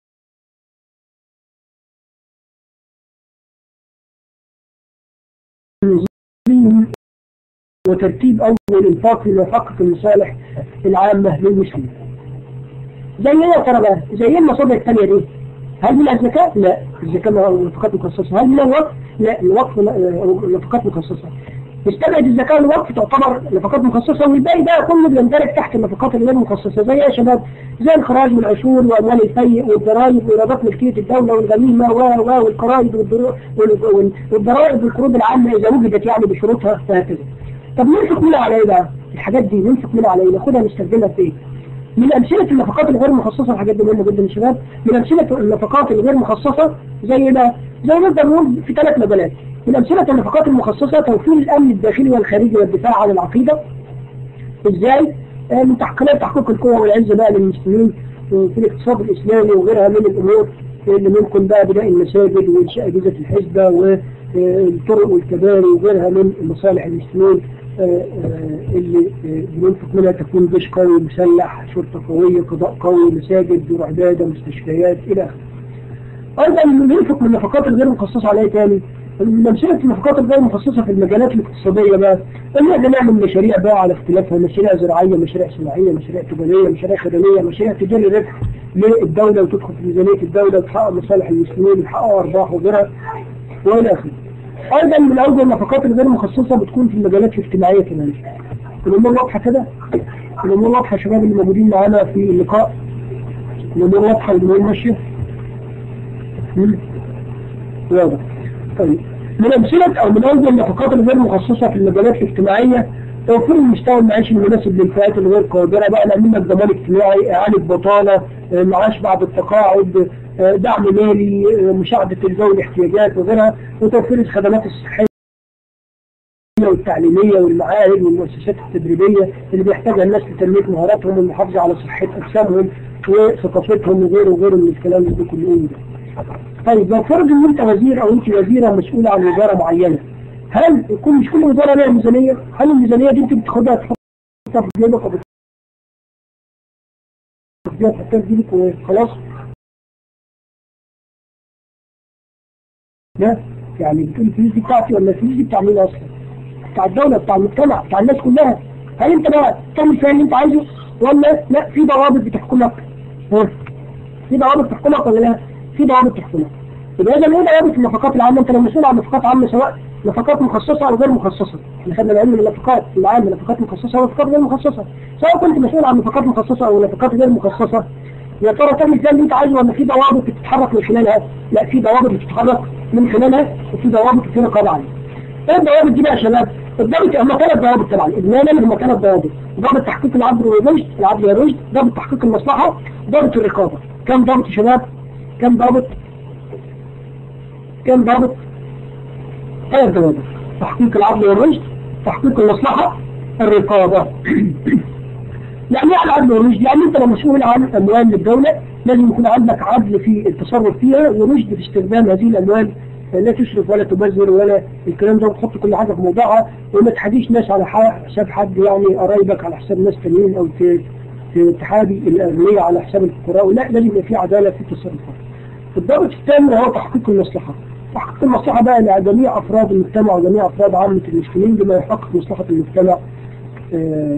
S1: تنظيم وترتيب أول إنفاق لمحقق المصالح العامة للمسلمين. زي ايه يا ترى بقى؟ زي ايه المصادر الثانية دي؟ هل من الزكاة؟ لا، الزكاة نفقات مخصصة، هل من الوقف؟ لا، الوقف نفقات مخصصة. استبعد الزكاة والوقف تعتبر نفقات مخصصة والباقي ده كله بيندرج تحت النفقات الغير مخصصة زي ايه يا شباب؟ زي الخراج من العشور وأموال الفيء والضرائب وإيرادات ملكية الدولة والغنيمة و و والقرائد والضرو- وال- وال- والضرائب والقروض العامة إذا وجدت يعني بشروطها وهكذا. طب ننفق منها على ايه بقى؟ الحاجات دي ننفق منها على ايه؟ ناخدها نستخدمها في ايه؟ من أمثلة النفقات الغير مخصصة الحاجات دي مهمة جدا يا شباب من أمثلة النفقات الغير مخصصة زي ايه بقى؟ زي ما نقدر نقول في ثلاث مجالات من أمثلة النفقات المخصصة توفير الأمن الداخلي والخارجي والدفاع عن العقيدة ازاي؟ آه، من تحقيقات تحقيق القوة والعزة بقى للمسلمين في الاقتصاد الإسلامي وغيرها من الأمور اللي ممكن بقى بناء المساجد وإنشاء أجهزة الحزبة والطرق والكباري وغيرها من مصالح المسلمين آه، آه، اللي آه، بننفق منها تكون جيش قوي مسلح شرطة قوية قضاء قوي مساجد دور عبادة مستشفيات إلى آخره. أيضا بننفق من النفقات الغير مخصصة على إيه تاني؟ من أمثلة النفقات الغير مخصصة في المجالات الاقتصادية بقى إن إحنا نعمل مشاريع بقى على اختلافها مشاريع زراعية مشاريع صناعية مشاريع تجارية مشاريع خدمية مشاريع تجاري ربح للدولة وتدخل في ميزانية الدولة وتحقق مصالح المسلمين وتحقق أرباح وغيرها وإلى آخره. أيضا من أوجه النفقات الغير مخصصة بتكون في المجالات الاجتماعية كمان. الأمور واضحة كده؟ الأمور واضحة يا شباب اللي موجودين معانا في اللقاء. الأمور واضحة والأمور ماشية. مم. واضح. طيب من أمثلة أو من أوجه النفقات الغير مخصصة في المجالات الاجتماعية توفير المستوى المعيشي المناسب للفئات الغير قادرة بقى نعمل لك ضمان اجتماعي إعانة بطالة آه، معاش بعد التقاعد آه، دعم مالي آه، مساعدة ذوي الاحتياجات وغيرها وتوفير الخدمات الصحية والتعليمية والمعاهد والمؤسسات التدريبية اللي بيحتاجها الناس لتنمية مهاراتهم والمحافظة على صحة أجسامهم وثقافتهم وغيره وغيره من الكلام اللي كله ده. طيب لو فرض ان انت وزير او انت وزيرة مسؤولة عن وزارة معينة هل يكون مش كل وزارة لها ميزانية؟ هل الميزانية دي انت بتاخدها تحطها في جيبك او بتاخديها تحطها في جيبك وخلاص؟ لا يعني بتقول الفلوس دي بتاعتي ولا الفلوس دي بتاع مين اصلا؟ بتاع الدولة بتاع المجتمع بتاع الناس كلها هل انت بقى تعمل فيها اللي انت عايزه ولا لا في ضوابط بتحكمك؟ ها؟ في ضوابط تحكمك ولا لا؟ في ضوابط تحكمك يبقى اذا ايه ضوابط النفقات العامه انت لو مسؤول عن نفقات عامه سواء نفقات مخصصه او غير مخصصه احنا خدنا العلم من النفقات العامه نفقات مخصصه ونفقات غير مخصصه سواء كنت مسؤول عن نفقات مخصصه او نفقات غير مخصصه يا ترى تعمل زي اللي انت عايزه ولا في ضوابط بتتحرك من خلالها لا في ضوابط بتتحرك من خلالها وفي ضوابط في رقابه عليها ايه الضوابط دي بقى يا شباب الضابط هم ثلاث ضوابط طبعا اجمالا هم ثلاث ضوابط ضابط تحقيق العدل والرشد العدل والرشد ضابط تحقيق المصلحه ضابط الرقابه كم ضابط يا شباب كم ضابط كم ضابط ثلاث ضوابط تحقيق العدل والرشد تحقيق المصلحه الرقابه يعني ايه العدل والرشد يعني انت لو مسؤول عن اموال الدوله لازم يكون عندك عدل في التصرف فيها ورشد في استخدام هذه الاموال لا تسرف ولا تبذر ولا الكلام ده وتحط كل حاجه في موضعها وما تحديش ناس على حساب حد يعني قرايبك على حساب ناس تانيين او تحابي الاغنياء على حساب الفقراء لا لازم يبقى في عداله في التصرفات. الضابط الثاني هو تحقيق المصلحه. تحقيق المصلحه بقى لجميع افراد المجتمع وجميع افراد عامه المسلمين بما يحقق مصلحه المجتمع آه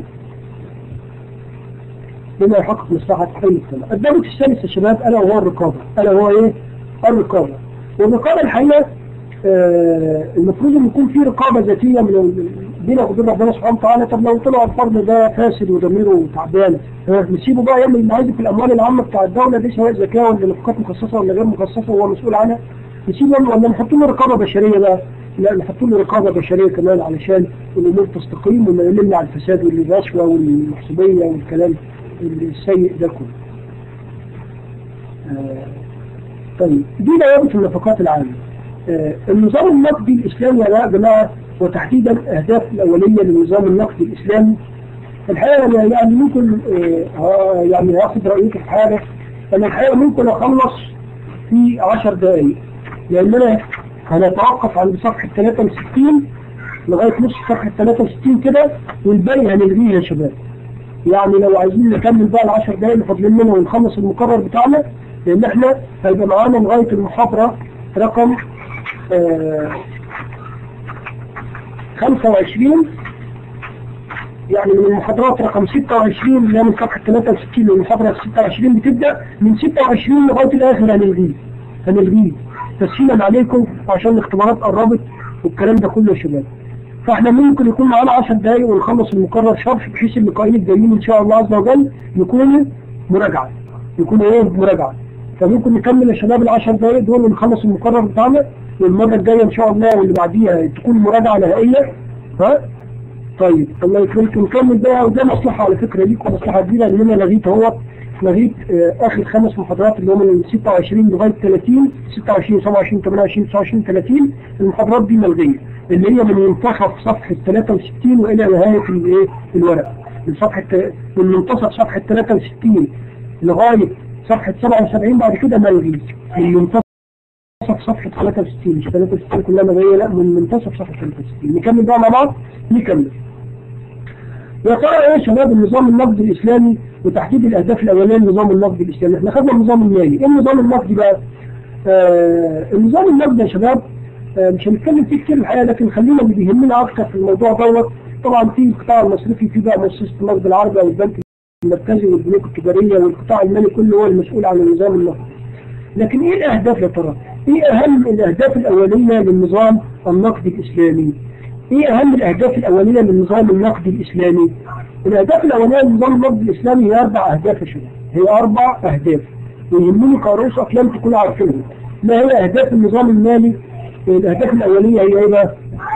S1: بما يحقق مصلحه اي مجتمع. الضابط الثالث يا شباب الا وهو الرقابه، الا هو ايه؟ الرقابه. والرقابه الحقيقه آه المفروض ان يكون في رقابه ذاتيه من بينك وبين ربنا سبحانه وتعالى طب لو طلع الفرد ده فاسد وضميره تعبان نسيبه بقى يعمل اللي عايزه في الاموال العامه بتاع الدوله دي سواء زكاه ولا نفقات مخصصه ولا غير مخصصه هو مسؤول عنها نسيبه يعمل ولا نحط له رقابه بشريه بقى لا نحط له رقابه بشريه كمان علشان الامور تستقيم وما يمنع على الفساد والرشوه والمحسوبيه والكلام السيء ده كله. آه طيب دي ضوابط النفقات العامه. آه النظام النقدي الاسلامي يا جماعه وتحديدا الاهداف الاوليه للنظام النقدي الاسلامي الحقيقه يعني ممكن آه يعني هاخد رايك في حاجه انا الحقيقه ممكن اخلص في 10 دقائق لان انا هنتوقف عند صفحه 63 لغايه نص صفحه 63 كده والباقي هنلغيه يا شباب يعني لو عايزين نكمل بقى ال 10 دقائق اللي فاضلين منها ونخلص المقرر بتاعنا لان احنا هيبقى معانا لغايه المحاضره رقم آه 25 يعني من المحاضرات رقم 26 اللي هي من صفحة 63 للمحاضرة 26 بتبدأ من 26 لغاية الآخر هنلغيه هنلغيه تسهيلا عليكم عشان الاختبارات قربت والكلام ده كله يا شباب فاحنا ممكن يكون معانا 10 دقايق ونخلص المقرر شرح بحيث اللقاءين الجايين ان شاء الله عز وجل يكونوا مراجعة يكونوا ايه مراجعة فممكن نكمل يا شباب ال 10 دقايق دول ونخلص المقرر بتاعنا والمرة الجاية ان شاء الله واللي بعديها تكون مراجعة نهائية ها طيب الله يكرمكم نكمل بقى وده مصلحة على فكرة ليكم مصلحة كبيرة لان انا لغيت اهوت لغيت آه اخر خمس محاضرات اللي هم من 26 لغاية 30 26 27 28 29 30 المحاضرات دي ملغية اللي هي من منتصف صفحة 63 والى نهاية الايه الورق من صفحة من منتصف صفحة 63 لغاية صفحة 77 بعد كده ملغي من منتصف صفحة 63 مش 63 كلها مبينة لا من منتصف صفحة 63 نكمل بقى مع بعض نكمل يا ترى ايه يا شباب النظام النقدي الاسلامي وتحديد الاهداف الاوليه للنظام النقدي الاسلامي احنا خدنا النظام المالي ايه النظام النقدي بقى آه النظام النقدي يا شباب آه مش هنتكلم فيه كتير الحقيقه لكن خلينا اللي بيهمنا اكتر في الموضوع دوت طبعا في القطاع المصرفي في بقى مؤسسه النقد العربي او البنك المركزي والبنوك التجاريه والقطاع المالي كله هو المسؤول عن النظام النقدي لكن ايه الاهداف يا ترى؟ ايه اهم الاهداف الاوليه للنظام النقدي الاسلامي؟ ايه اهم الاهداف الاوليه للنظام النقدي الاسلامي؟ الاهداف الاوليه للنظام النقدي الاسلامي هي اربع اهداف يا شباب، هي اربع اهداف ويهمني كرؤوس افلام تكونوا عارفينهم. ما هي اهداف النظام المالي؟ الاهداف الاوليه هي ايه بقى؟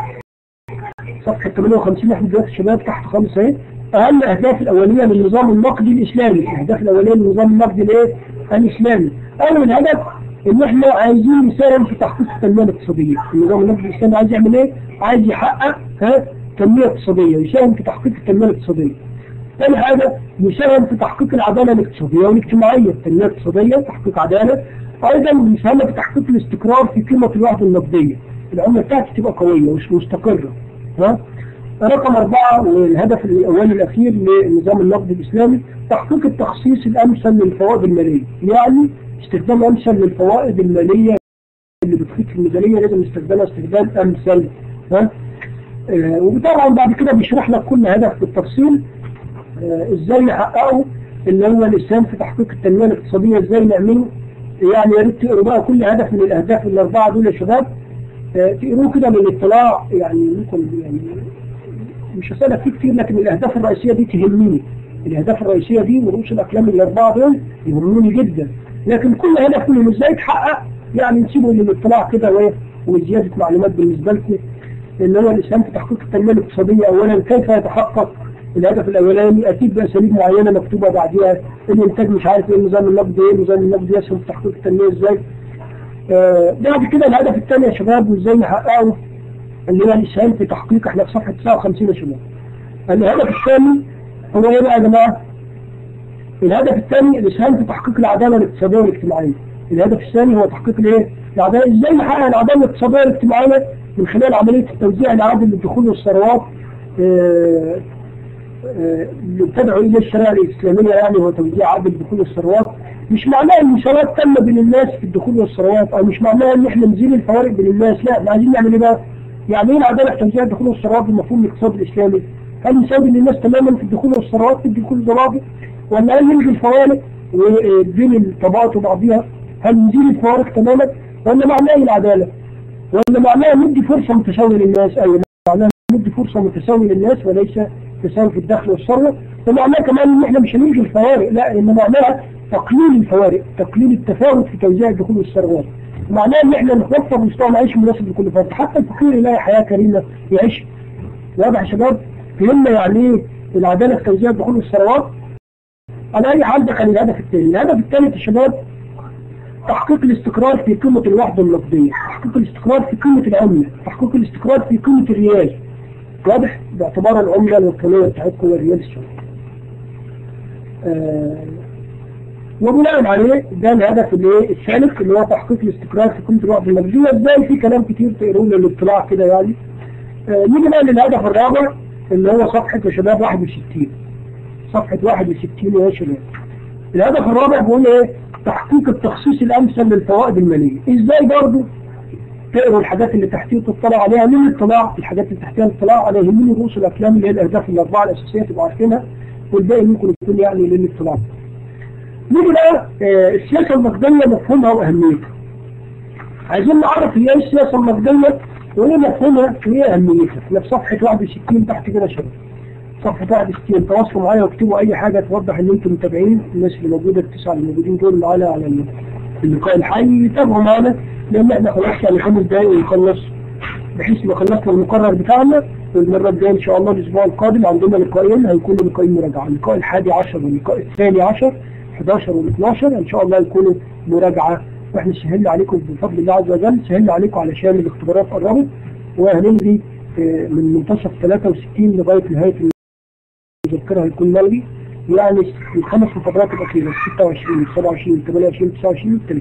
S1: صفحه 58 احنا دلوقتي الشباب تحت خالص اهي اهم الاهداف الاوليه للنظام النقدي الاسلامي، الاهداف الاوليه للنظام النقدي الايه؟ الاسلامي. اول هدف ان احنا عايزين نساهم في تحقيق التنميه الاقتصاديه، النظام النقدي الاسلامي عايز يعمل ايه؟ عايز يحقق ها تنميه اقتصاديه، يساهم في تحقيق التنميه الاقتصاديه. ثاني حاجه يساهم في تحقيق العداله الاقتصاديه والاجتماعيه، التنميه الاقتصاديه تحقيق عداله، ايضا يساهم في تحقيق الاستقرار في قيمه الوحده النقديه، العمله بتاعتي تبقى قويه ومش مستقره. ها؟ رقم أربعة والهدف الأولي الأخير للنظام النقدي الإسلامي تحقيق التخصيص الأمثل للفوائد المالية يعني استخدام أمثل للفوائد المالية اللي بتخيط في الميزانية لازم استخدامها استخدام أمثل ها آه وطبعا بعد كده بيشرح لك كل هدف بالتفصيل آه ازاي نحققه اللي هو الاسلام في تحقيق التنميه الاقتصاديه ازاي نعمله يعني يا ريت تقروا بقى كل هدف من الاهداف الاربعه دول يا شباب آه تقروه كده من الاطلاع يعني ممكن يعني مش هسألك فيه كتير لكن الأهداف الرئيسية دي تهمني الأهداف الرئيسية دي ورؤوس الأقلام الأربعة دول يهموني جدا لكن كل هدف منهم إزاي يتحقق يعني نسيبه للاطلاع كده وزيادة معلومات بالنسبة لكم اللي هو الإسلام في تحقيق التنمية الاقتصادية أولا كيف يتحقق الهدف الأولاني أكيد بأساليب معينة مكتوبة بعديها الإنتاج مش عارف إيه النظام النقدي إيه النظام النقدي يسهم في تحقيق التنمية إزاي آه بعد كده الهدف الثاني يا شباب وإزاي نحققه اللي هو الإسهام في تحقيق احنا في صفحة 59 يا شباب. الهدف الثاني هو ايه بقى يا جماعة؟ الهدف الثاني الإسهام في تحقيق العدالة الاقتصادية والاجتماعية. الهدف الثاني هو تحقيق الايه؟ العداله ازاي نحقق العداله الاقتصاديه والاجتماعيه من خلال عمليه التوزيع العادل للدخول والثروات آه، آه، اللي تدعو الى الشريعه الاسلاميه يعني هو توزيع عادل للدخول والثروات مش معناه ان المساواه تامه بين الناس في الدخول والثروات او مش معناه ان احنا نزيل الفوارق بين الناس لا احنا عايزين نعمل ايه بقى؟ يعني ايه العداله في توزيع الدخول والثروات بالمفهوم الاقتصادي الاسلامي؟ هل نساوي الناس تماما في الدخول والثروات في الدخول ضوابط ولا هل نلغي الفوارق بين الطبقات وبعضها هل نزيل الفوارق تماما ولا معناه ايه العداله؟ ولا معناه ندي فرصه متساويه للناس ايوه معناه ندي فرصه متساويه للناس وليس تساوي في الدخل والثروه ومعناه كمان ان احنا مش هنلغي الفوارق لا ان معناها تقليل الفوارق تقليل التفاوت في توزيع الدخول والثروات معناه ان احنا نوفر مستوى معيشي مناسب لكل فرد حتى الفقير يلاقي حياه كريمه يعيش واضح يا شباب فهمنا يعني ايه العداله في توزيع الدخول والثروات على اي حال ده كان الهدف الثاني الهدف الثالث يا شباب تحقيق الاستقرار في قيمة الوحدة النقدية تحقيق الاستقرار في قيمة العملة تحقيق الاستقرار في قيمة الريال واضح باعتبار العملة الوطنية بتاعتكم الريال السعودي آه وبناء عليه ده الهدف اللي الثالث اللي هو تحقيق الاستقرار في قيمة الوحدة النقدية ازاي في كلام كتير تقروا للاطلاع كده يعني آه نيجي بقى للهدف الرابع اللي هو صفحة يا شباب 61 صفحة 61 يا شباب الهدف الرابع بيقول ايه تحقيق التخصيص الامثل للفوائد المالية ازاي برضه تقروا الحاجات اللي تحتيه وتطلع عليها من الاطلاع الحاجات اللي تحتيها الاطلاع على يهمني رؤوس الافلام اللي هي الاهداف الاربعه الاساسيه تبقوا عارفينها والباقي ممكن يكون يعني للاطلاع نيجي بقى آه السياسه النقديه مفهومها واهميتها عايزين نعرف هي ايه السياسه النقديه وايه مفهومها وايه اهميتها احنا في صفحه 61 تحت كده شباب صفحة 61 تواصلوا معايا واكتبوا أي حاجة توضح إن أنتم متابعين الناس اللي موجودة التسعة اللي موجودين دول معانا على اللقاء الحي يتابعوا معانا لأن إحنا خلاص يعني خمس دقايق ونخلص بحيث ما خلصنا المقرر بتاعنا والمرة الجاية إن شاء الله الأسبوع القادم عندنا لقاءين هيكونوا لقاءين مراجعة اللقاء الحادي عشر واللقاء الثاني عشر 11 وال 12 إن شاء الله يكونوا مراجعة وإحنا سهلنا عليكم بفضل الله عز وجل سهلنا عليكم علشان الاختبارات قربت وهنمضي من منتصف 63 لغاية نهاية المذكرة هيكون ملغي يعني الخمس محاضرات الأخيرة 26 27 28 29 30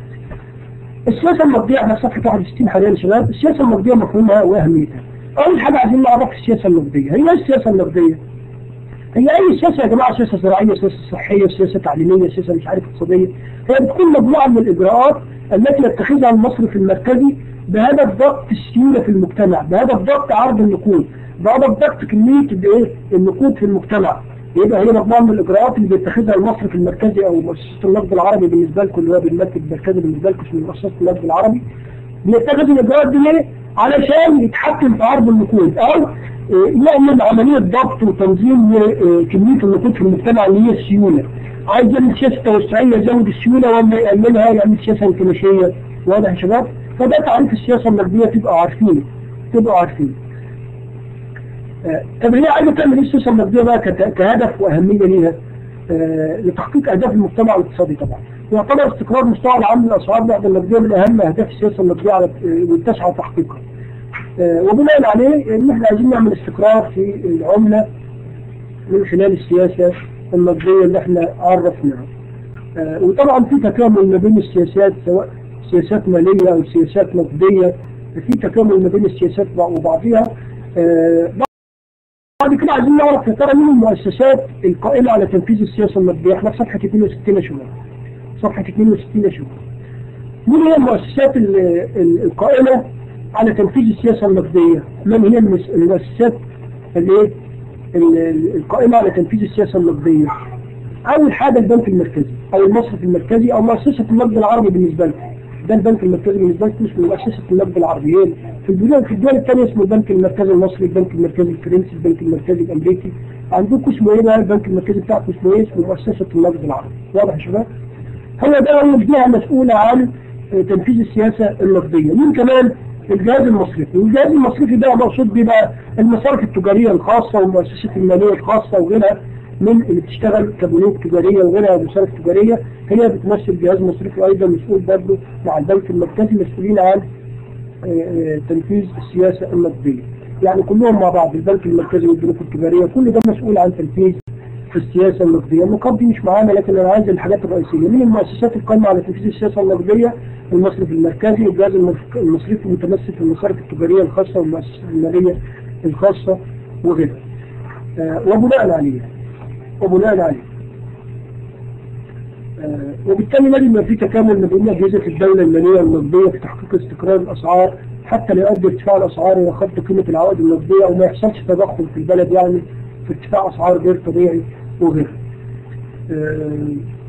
S1: السياسة النقدية على صفحة 61 حاليا يا شباب السياسة النقدية مفهومها وأهميتها أول حاجة عايزين نعرف السياسة النقدية هي ايه السياسة النقدية؟ هي أي سياسة يا جماعة سياسة زراعية سياسة صحية سياسة تعليمية سياسة مش عارف اقتصادية هي بتكون مجموعة من الإجراءات التي يتخذها المصرف المركزي بهدف ضبط السيولة في المجتمع بهدف ضبط عرض النقود بهدف ضبط كمية الايه النقود في المجتمع يبقى هي مجموعة من الإجراءات اللي بيتخذها المصرف المركزي أو مؤسسة النقد العربي بالنسبة لكم اللي هو بالمركز المركزي بالنسبة لكم اسمه مؤسسة النقد العربي بيتخذ الإجراءات دي ليه؟ علشان يتحكم في عرض النقود أو يعمل عملية ضبط وتنظيم كمية النقود في المجتمع اللي هي السيولة عايز يعمل سياسة توسعية يزود السيولة ولا يقللها يعمل سياسة انكماشية واضح يا شباب؟ فده تعريف السياسة النقدية تبقوا عارفينه تبقوا عارفينه طب هي عايزة تعمل ايه السياسة النقدية بقى كهدف وأهمية ليها آه لتحقيق أهداف المجتمع الاقتصادي طبعا يعتبر استقرار مستوى العام للأسعار بعد النقدية من أهم أهداف السياسة النقدية على وتسعى تحقيقها آه وبناء عليه إن إحنا عايزين نعمل استقرار في العملة من خلال السياسة النقدية اللي إحنا عرفناها آه وطبعا في تكامل ما بين السياسات سواء سياسات مالية أو سياسات نقدية في تكامل ما بين السياسات وبعضها بعد كده عايزين نعرف يا ترى مين المؤسسات القائمة على تنفيذ السياسة النقدية احنا في صفحة 62 يا شباب صفحة 62 يا شباب مين هي المؤسسات القائمة على تنفيذ السياسة النقدية من هي المؤسسات الايه القائمة على تنفيذ السياسة النقدية أول حاجة البنك المركزي أو المصرف المركزي أو مؤسسة النقد العربي بالنسبة لكم ده البنك المركزي بالنسبة لكم اسمه مؤسسة النقد العربي في الدول في الدول الثانية اسمه البنك المركزي المصري البنك المركزي الفرنسي البنك المركزي الأمريكي عندكم اسمه ايه بقى البنك المركزي بتاعكم اسمه ايه اسمه مؤسسة النقد العربي واضح يا شباب هو ده أول جهة مسؤولة عن تنفيذ السياسة النقدية مين كمان الجهاز المصرفي والجهاز المصرفي ده مقصود بيه بقى المصارف التجارية الخاصة والمؤسسات المالية الخاصة وغيرها من اللي بتشتغل كبنوك تجارية وغيرها مصارف تجارية هي بتمثل جهاز مصرفي أيضا مسؤول برضه مع البنك المركزي مسؤولين عن تنفيذ السياسة النقدية يعني كلهم مع بعض البنك المركزي والبنوك التجارية كل ده مسؤول عن تنفيذ في السياسة النقدية النقاط دي مش معانا لكن أنا عايز الحاجات الرئيسية من المؤسسات القائمة على تنفيذ السياسة النقدية المصرف المركزي والجهاز المف- المصرفي المتمثل في المصارف التجارية الخاصة والمؤسسات المالية الخاصة وغيرها آه، وبناء عليه وبناء عليه آه، وبالتالي لازم يبقى في تكامل ما بين اجهزه الدوله الماليه والنقديه في تحقيق استقرار الاسعار حتى لا يؤدي ارتفاع الاسعار الى خفض قيمه العوائد النقديه وما يحصلش تضخم في البلد يعني في ارتفاع اسعار غير طبيعي وغيرها. آه،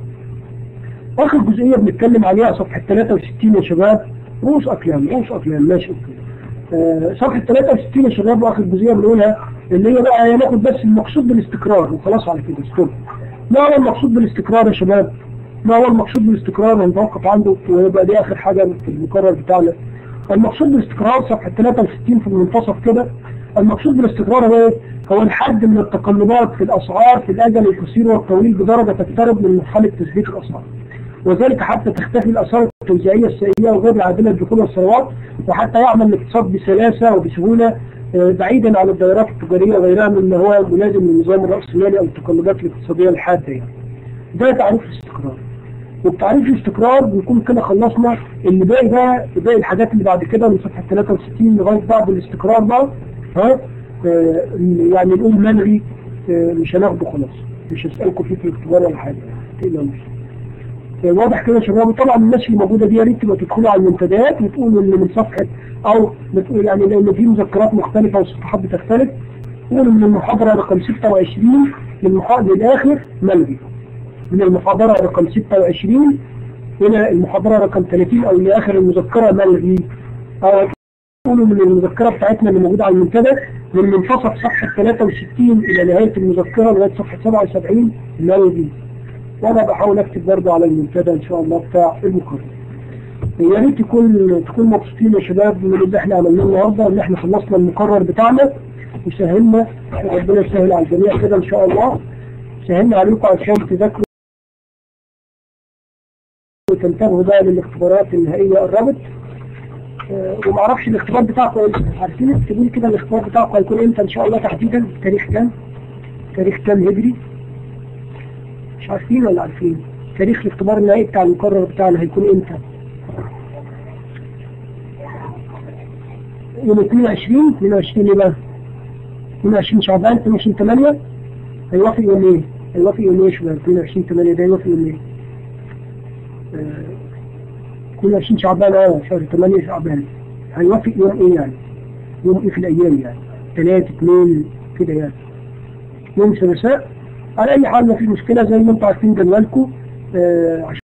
S1: اخر جزئيه بنتكلم عليها صفحه 63 يا شباب رؤوس اقلام رؤوس اقلام ماشي اوكي. آه، صفحه 63 يا شباب واخر جزئيه بنقولها اللي هي بقى هناخد بس المقصود بالاستقرار وخلاص على كده ستوب. ما هو المقصود بالاستقرار يا شباب؟ ما هو المقصود بالاستقرار هنتوقف عنده ويبقى دي اخر حاجه في المقرر بتاعنا. المقصود بالاستقرار صفحه 63 في المنتصف كده المقصود بالاستقرار هو ايه؟ هو الحد من التقلبات في الاسعار في الاجل القصير والطويل بدرجه تقترب من مرحله تثبيت الاسعار. وذلك حتى تختفي الآثار التوزيعية السيئة وغير العادلة لدخول الثروات وحتى يعمل الاقتصاد بسلاسة وبسهولة آه، بعيدا عن الدائرات التجارية وغيرها مما هو ملازم للنظام الرأسمالي أو التقلبات الاقتصادية الحادة يعني. ده تعريف الاستقرار. وبتعريف الاستقرار بنكون كده خلصنا اللي باقي بقى باقي الحاجات اللي بعد كده من صفحة 63 لغاية بعد الاستقرار بقى ها آه، يعني نقول ملغي آه، مش هناخده خلاص مش هسألكم فيه في الاختبار ولا حاجة تقلقوش واضح كده يا شباب طبعا الناس اللي موجوده دي يا ريت تبقى تدخلوا على المنتديات وتقولوا ان من صفحه او بتقول يعني لان في مذكرات مختلفه والصفحات بتختلف قولوا من المحاضره رقم 26 للمحاضره للاخر ملغي من المحاضره رقم 26 الى المحاضره رقم 30 او لاخر المذكره ملغي او تقولوا من المذكره بتاعتنا اللي موجوده على المنتدى من منتصف صفحه 63 الى نهايه المذكره لغايه صفحه 77 ملغي وانا بحاول اكتب برضه على المنتدى ان شاء الله بتاع المقرر يا ريت تكون تكون مبسوطين يا شباب من اللي احنا عملناه النهارده ان احنا خلصنا المقرر بتاعنا وسهلنا ربنا يسهل على الجميع كده ان شاء الله سهلنا عليكم عشان تذاكروا وتنتبهوا بقى للاختبارات النهائيه قربت آه، ومعرفش الاختبار بتاعكم امتى عارفين اكتبوا لي كده الاختبار بتاعكم هيكون امتى ان شاء الله تحديدا تاريخ كام؟ تاريخ كام هجري؟ مش عارفين ولا عارفين تاريخ الاختبار النهائي بتاع المقرر بتاعنا هيكون امتى يوم 22 22 ايه بقى 22 شعبان 22 8 هيوافق يوم ايه هيوافق يوم ايه يا شباب 22 8 ده هيوافق يوم ايه آه، 22 شعبان اه شهر 8 شعبان هيوافق يوم ايه يعني يوم ايه في الايام يعني 3 2 كده يعني يوم ثلاثاء على اي حال ما في مشكله زي ما انتم عارفين جدولكم آه، عشان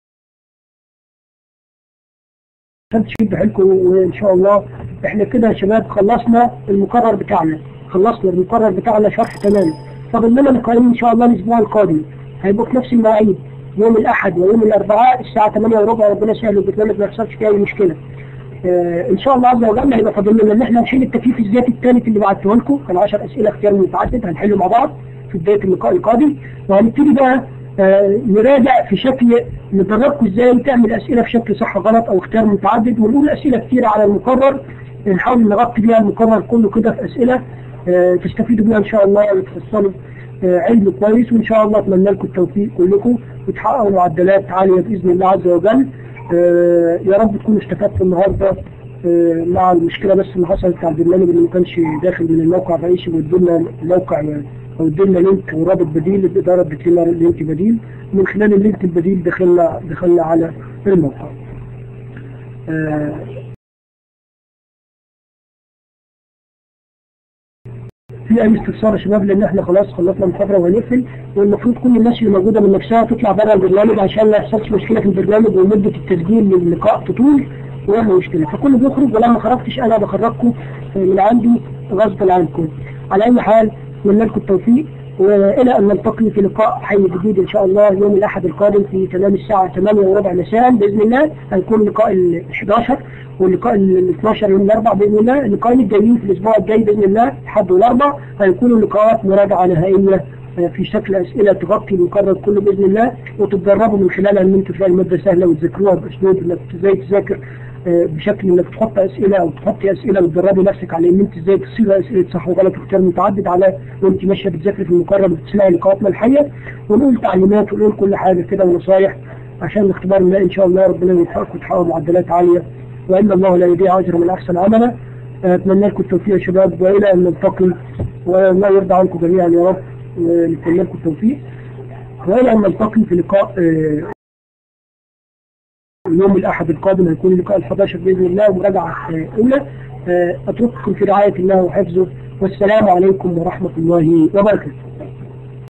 S1: تشد حيلكم وان شاء الله احنا كده يا شباب خلصنا المقرر بتاعنا خلصنا المقرر بتاعنا شرح تمام فاضل لنا لقاءين ان شاء الله الاسبوع القادم هيبقوا في نفس المواعيد يوم الاحد ويوم الاربعاء الساعه 8 وربع ربنا يسهل البرنامج ما يحصلش فيه اي مشكله آه ان شاء الله عز وجل هيبقى فاضل لنا ان احنا نحل التكليف الذاتي الثالث اللي بعته لكم كان 10 اسئله اختيار متعدد هنحله مع بعض في بدايه اللقاء القادم وهنبتدي بقى آه نراجع في شكل ندربكم ازاي تعمل اسئله في شكل صح غلط او اختيار متعدد ونقول اسئله كتيره على المقرر نحاول نغطي بيها المقرر كله كده في اسئله آه تستفيدوا بيها ان شاء الله وتحصلوا آه علم كويس وان شاء الله اتمنى لكم التوفيق كلكم وتحققوا معدلات عاليه باذن الله عز وجل آه يا رب تكونوا استفدتوا النهارده آه مع المشكله بس اللي حصلت على البرنامج اللي ما كانش داخل من الموقع الرئيسي وادولنا الموقع او ادولنا لينك ورابط بديل الاداره ادت لنا لينك بديل من خلال اللينك البديل دخلنا دخلنا على الموقع. آه في اي استفسار يا شباب لان احنا خلاص خلصنا المحاضره وهنقفل والمفروض كل الناس اللي موجوده من نفسها تطلع بره البرنامج عشان ما يحصلش مشكله في البرنامج ومده التسجيل للقاء تطول ولا مشكله فكله بيخرج ولما خرجتش انا بخرجكم من عندي غصبا عنكم على اي حال اتمنى لكم التوفيق والى ان نلتقي في لقاء حي جديد ان شاء الله يوم الاحد القادم في تمام الساعه 8 وربع مساء باذن الله هيكون اللقاء ال 11 واللقاء ال 12 يوم الاربعاء باذن الله اللقاءين الجايين في الاسبوع الجاي باذن الله الحد والاربع هيكونوا لقاءات مراجعه نهائيه في شكل اسئله تغطي المقرر كله باذن الله وتتدربوا من خلالها ان انتم تلاقي الماده سهله وتذاكروها باسلوب انك ازاي تذاكر آه، بشكل انك تحط اسئله او تحطي اسئله وتدربي نفسك على ان انت ازاي تصيغ اسئله صح وغلط واختيار متعدد على وانت ماشيه بتذاكري في المقرر بتسمعي لقاءاتنا الحيه ونقول تعليمات ونقول كل حاجه كده ونصايح عشان الاختبار ده ان شاء الله ربنا يوفقكم وتحققوا معدلات عاليه وان الله لا يضيع اجر من احسن عملا اتمنى لكم التوفيق يا شباب والى ان نلتقي والله يرضى عنكم جميعا يا رب ونتمنى لكم التوفيق والى ان نلتقي في لقاء آه، يوم الأحد القادم هيكون اللقاء ال 11 بإذن الله ومراجعة آه، أولى آه، أترككم في رعاية الله وحفظه والسلام عليكم ورحمة الله وبركاته